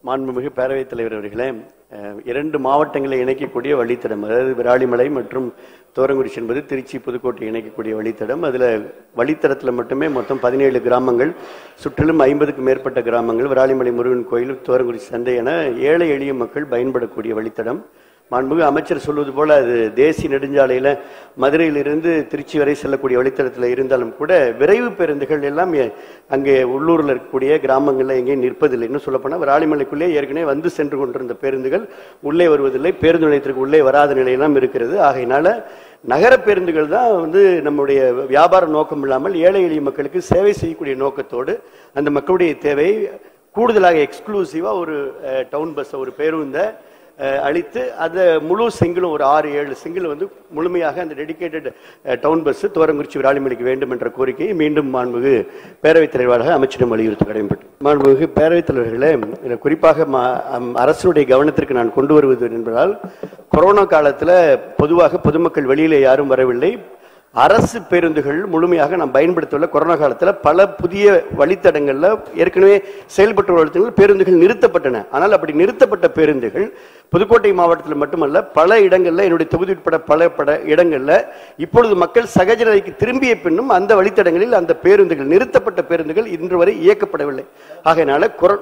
மாண்புமிகு பேரவைத் தலைவர் அவர்களே அஹ், இரண்டு மாவட்டங்களை இணைக்கக்கூடிய வழித்தடம் அதாவது விராலிமலை மற்றும் தோரங்குறிச்சி என்பது திருச்சி புதுக்கோட்டை இணைக்கக்கூடிய வழித்தடம் அதில் வழித்தடத்தில் மட்டுமே மொத்தம் பதினேழு கிராமங்கள் சுற்றிலும் ஐம்பதுக்கும் மேற்பட்ட கிராமங்கள் விராலிமலை முருகன் கோயில் தோரங்குறிச்சி சந்தை என ஏழை எளிய மக்கள் பயன்படக்கூடிய வழித்தடம் மாண்புமிகு அமைச்சர் சொல்வது போல அது தேசிய நெடுஞ்சாலையில மதுரையிலிருந்து திருச்சி வரை செல்லக்கூடிய வழித்தடத்தில் இருந்தாலும் கூட விரைவு பேருந்துகள் எல்லாம் எ- அங்கே உள்ளூரில் இருக்கக்கூடிய கிராமங்களில் எங்கேயும் நிற்பதில்லை இன்னும் சொல்லப்போனால் விராலிமலைக்குள்ளே ஏற்கனவே வந்து சென்று கொண்டிருந்த பேருந்துகள் உள்ளே வருவதில்லை பேருந்து நிலையத்திற்கு உள்ளே வராத நிலையெல்லாம் இருக்கிறது ஆகையினால நகர பேருந்துகள் தான் வந்து நம்முடைய வியாபார நோக்கம் இல்லாமல் ஏழை எளிய மக்களுக்கு சேவை செய்யக்கூடிய நோக்கத்தோடு அந்த மக்களுடைய தேவை கூடுதலாக எக்ஸ்க்ளூசிவா ஒரு டவுன் பஸ் ஒரு பேருந்தை அஹ், அளித்து அதை முழு சிங்கிளும் ஒரு ஆறு ஏழு சிங்கிள் வந்து முழுமையாக அந்த டெடிகேட்டட் டவுன் பஸ் துவரங்குறிச்சி விராலிமலைக்கு வேண்டும் என்ற கோரிக்கையை மீண்டும் மாண்புமிகு பேரவைத் தலைவராக அமைச்சிடம் வலியுறுத்தி கடமைப்பட்டு மாண்புமிகு பேரவைத் தலைவர்களே இதில் குறிப்பாக ம- அம், அரசினுடைய கவனத்திற்கு நான் கொண்டு வருவது என்பதால் கொரோனா காலத்தில் பொதுவாக பொதுமக்கள் வெளியிலே யாரும் வரவில்லை அரசு பேருந்துகள் முழுமையாக நாம் பயன்படுத்தவில்லை கொரோனா காலத்தில் பல புதிய வழித்தடங்களில் ஏற்கனவே செயல்பட்டு வரும் வழித்தடங்களில் பேருந்துகள் நிறுத்தப்பட்டன ஆனால் அப்படி நிறுத்தப்பட்ட பேருந்துகள் புதுக்கோட்டை மாவட்டத்தில் மட்டுமல்ல பல இடங்கள்ல என்னுடைய தொகுதி உட்பட பல பட இடங்கள்ல இப்பொழுது மக்கள் சகஜ நிலைக்கு திரும்பிய பின்னும் அந்த வழித்தடங்களில் அந்த பேருந்துகள் நிறுத்தப்பட்ட பேருந்துகள் இன்று வரை இயக்கப்படவில்லை ஆகையினால கொரோ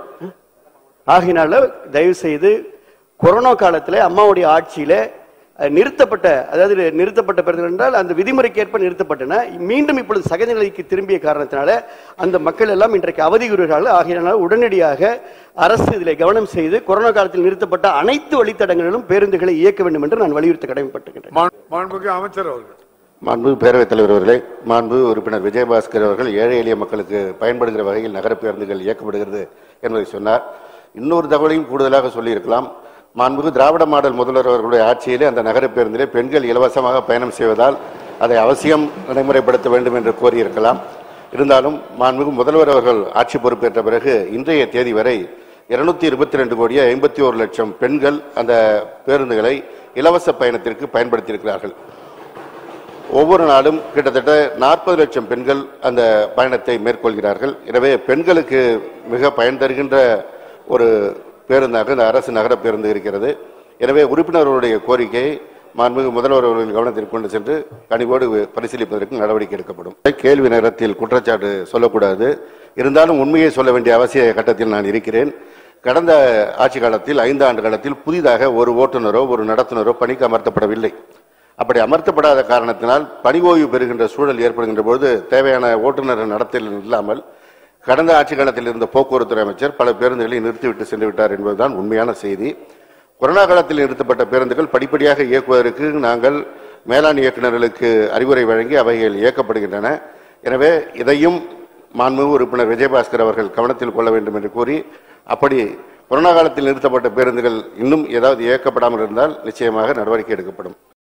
ஆகையினால தயவு செய்து கொரோனா காலத்துல அம்மாவுடைய ஆட்சியில அஹ், நிறுத்தப்பட்ட அதாவது நிறுத்தப்பட்ட பேருந்துகள் என்றால் அந்த விதிமுறைக்கு ஏற்ப நிறுத்தப்பட்டன மீண்டும் இப்பொழுது சகஜ நிலைக்கு திரும்பிய காரணத்தினால அந்த மக்கள் எல்லாம் இன்றைக்கு அவதிகுறுகிறார்கள் ஆகையினால உடனடியாக அரசு இதில் கவனம் செய்து கொரோனா காலத்தில் நிறுத்தப்பட்ட அனைத்து வழித்தடங்களிலும் பேருந்துகளை இயக்க வேண்டும் என்று நான் வலியுறுத்த கடமைப்பட்டுகின்றேன் மாண்- மாண்புமிகு அமைச்சர் அவர்கள் மாண்பு பேரவைத் தலைவர் அவர்களே மாண்பு உறுப்பினர் விஜயபாஸ்கர் அவர்கள் ஏழை எளிய மக்களுக்கு பயன்படுகிற வகையில் நகர பேருந்துகள் இயக்கப்படுகிறது என்பதை சொன்னார் இன்னொரு தகவலையும் கூடுதலாக சொல்லியிருக்கலாம் மாண்புகு திராவிட மாடல் முதல்வர் அவர்களுடைய ஆட்சியிலே அந்த நகர பேருந்திலே பெண்கள் இலவசமாக பயணம் செய்வதால் அதை அவசியம் நடைமுறைப்படுத்த வேண்டும் என்று கோரியிருக்கலாம் இருந்தாலும் மாண்புகு முதல்வர் அவர்கள் ஆட்சி பொறுப்பேற்ற பிறகு இன்றைய தேதி வரை இருநூத்தி இருபத்தி ரெண்டு கோடியே ஐம்பத்தி ஒரு லட்சம் பெண்கள் அந்த பேருந்துகளை இலவச பயணத்திற்கு பயன்படுத்தியிருக்கிறார்கள் ஒவ்வொரு நாளும் கிட்டத்தட்ட நாற்பது லட்சம் பெண்கள் அந்த பயணத்தை மேற்கொள்கிறார்கள் எனவே பெண்களுக்கு மிக பயன் தருகின்ற ஒரு பேருந்தாக இந்த அரசு நகர பேருந்து இருக்கிறது எனவே உறுப்பினர்களுடைய கோரிக்கையை மாண்புமிகு முதல்வர் அவர்கள் கவனத்திற்கு கொண்டு சென்று கனிவோடு பரிசீலிப்பதற்கு நடவடிக்கை எடுக்கப்படும் கேள்வி நேரத்தில் குற்றச்சாட்டு சொல்லக்கூடாது இருந்தாலும் உண்மையை சொல்ல வேண்டிய அவசிய கட்டத்தில் நான் இருக்கிறேன் கடந்த ஆட்சி காலத்தில் ஐந்து ஆண்டு காலத்தில் புதிதாக ஒரு ஓட்டுநரோ ஒரு நடத்துனரோ பணிக்கு அமர்த்தப்படவில்லை அப்படி அமர்த்தப்படாத காரணத்தினால் பணி ஓய்வு பெறுகின்ற சூழல் ஏற்படுகின்ற பொழுது தேவையான ஓட்டுநர் நடத்தல் இல்லாமல் கடந்த ஆட்சி காலத்தில் இருந்த போக்குவரத்து அமைச்சர் பல பேருந்துகளை நிறுத்திவிட்டு சென்று விட்டார் என்பதுதான் உண்மையான செய்தி கொரோனா காலத்தில் நிறுத்தப்பட்ட பேருந்துகள் படிப்படியாக இயக்குவதற்கு நாங்கள் மேலாண் இயக்குநர்களுக்கு அறிவுரை வழங்கி அவைகள் இயக்கப்படுகின்றன எனவே இதையும் மாண்புமிகு உறுப்பினர் விஜயபாஸ்கர் அவர்கள் கவனத்தில் கொள்ள வேண்டும் என்று கூறி அப்படி கொரோனா காலத்தில் நிறுத்தப்பட்ட பேருந்துகள் இன்னும் ஏதாவது இயக்கப்படாமல் இருந்தால் நிச்சயமாக நடவடிக்கை எடுக்கப்படும்